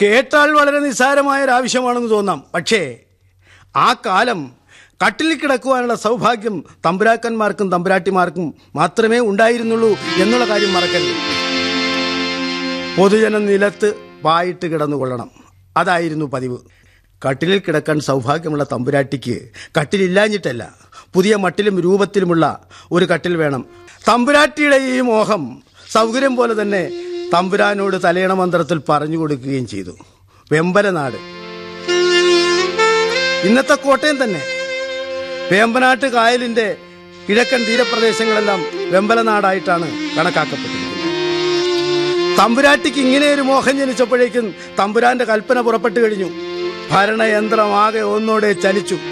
കേട്ടാൽ വളരെ നിസ്സാരമായ ഒരു ആവശ്യമാണെന്ന് തോന്നാം പക്ഷേ ആ കാലം കട്ടിലിൽ കിടക്കുവാനുള്ള സൗഭാഗ്യം തമ്പുരാക്കന്മാർക്കും തമ്പുരാട്ടിമാർക്കും മാത്രമേ ഉണ്ടായിരുന്നുള്ളൂ എന്നുള്ള കാര്യം മറക്കരുത് പൊതുജനം നിലത്ത് വായിട്ട് കിടന്നുകൊള്ളണം അതായിരുന്നു പതിവ് കട്ടിലിൽ കിടക്കാൻ സൗഭാഗ്യമുള്ള തമ്പുരാട്ടിക്ക് കട്ടിലില്ലാഞ്ഞിട്ടല്ല പുതിയ മട്ടിലും രൂപത്തിലുമുള്ള ഒരു കട്ടിൽ വേണം തമ്പുരാട്ടിയുടെ ഈ മോഹം സൗകര്യം പോലെ തന്നെ തമ്പുരാനോട് തലയണ മന്ത്രത്തിൽ പറഞ്ഞു കൊടുക്കുകയും ചെയ്തു വെമ്പലനാട് ഇന്നത്തെ കോട്ടയം തന്നെ വേമ്പനാട്ട് കായലിന്റെ കിഴക്കൻ തീരപ്രദേശങ്ങളെല്ലാം വെമ്പലനാടായിട്ടാണ് കണക്കാക്കപ്പെട്ടിരിക്കുന്നത് തമ്പുരാട്ടിക്ക് ഇങ്ങനെ ഒരു മോഹം ജനിച്ചപ്പോഴേക്കും തമ്പുരാന്റെ കൽപ്പന പുറപ്പെട്ടു കഴിഞ്ഞു ഭരണയന്ത്രം ആകെ ഒന്നോടെ ചലിച്ചു